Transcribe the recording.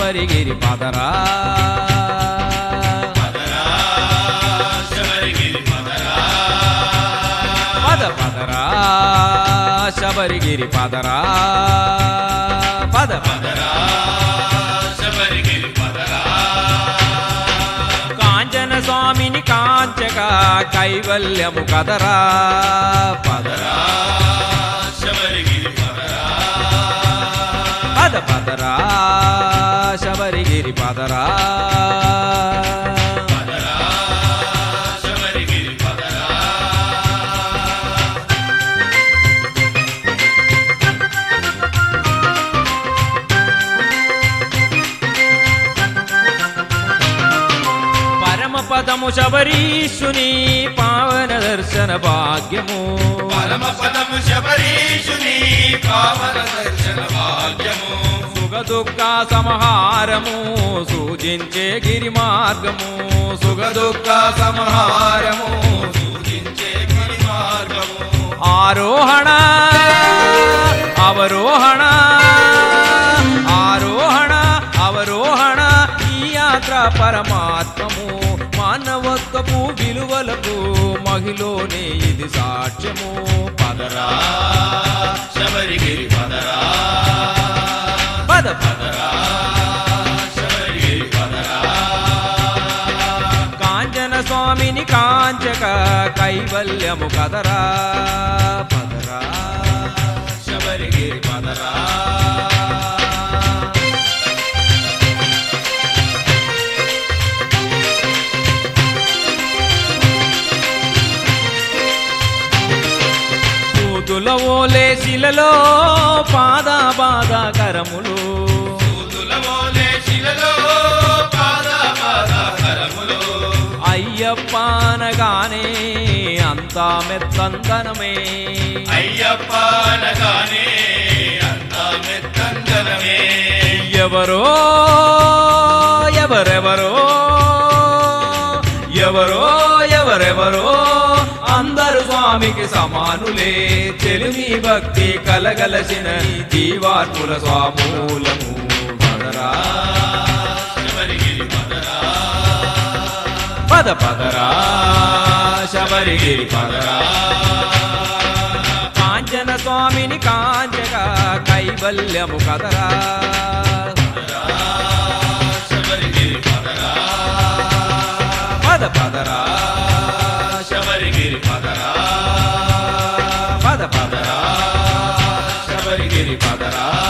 శబరిగిరి పదరా పదరా శబరిగిరి పదరా పద పదరా శబరిగిరి పదరా పద పద పదరా శబరిగిరి పదరా కాంచన స్వామిని కాంచక కైవల్యము కదరా పదరా శబరిగిరి పదరా పద పదరా శబరిగిరి పదరా పదరా శబరిగిరి పదరా పరమ పదము శబరీషుని పావన దర్శన భాగ్యము పరమ పదము శబరీషుని పావన దర్శన భాగ్యము సుఖ దుఃఖ సమహారము సూచించే గిరి మార్గము సుఖ దుఃఖ సమహారము సూచించే గిరి మార్గము ఆరోహణ అవరోహణ ఆరోహణ అవరోహణ ఈ యాత్ర పరమాత్మము మానవత్వపు విలువలకు మహిళనే ఇది సాక్ష్యము పదరా శబరిగిరి పదరా పద పదరా శబరిగిరి పదరా కాంచన స్వామిని కాంచక కైవల్యము కదరా పదరా శబరిగిరి పదరా సూదుల ఓలే శిలలో పాద బాధ కరములు సూదుల మోలే శిలలో పాద పాద కరములో అయ్యప్ప అనగానే అంతా మెత్తందనమే అయ్యప్ప అనగానే అంతా మెత్తందనమే ఎవరో ఎవరెవరో ఎవరో ఎవరెవరో అందరు స్వామికి సమానులే చెలిమి భక్తి కలగలసిన జీవాత్ముల స్వామూలము పదరా శబరిగిరి పదరా పద పదరా శబరిగిరి పదరా కాంచన స్వామిని కాంచగా కైవల్యము కదరా శబరిగిరి పదరా పద పదరా శబరిగిరి పదరా పద పదరా శబరిగిరి పదరా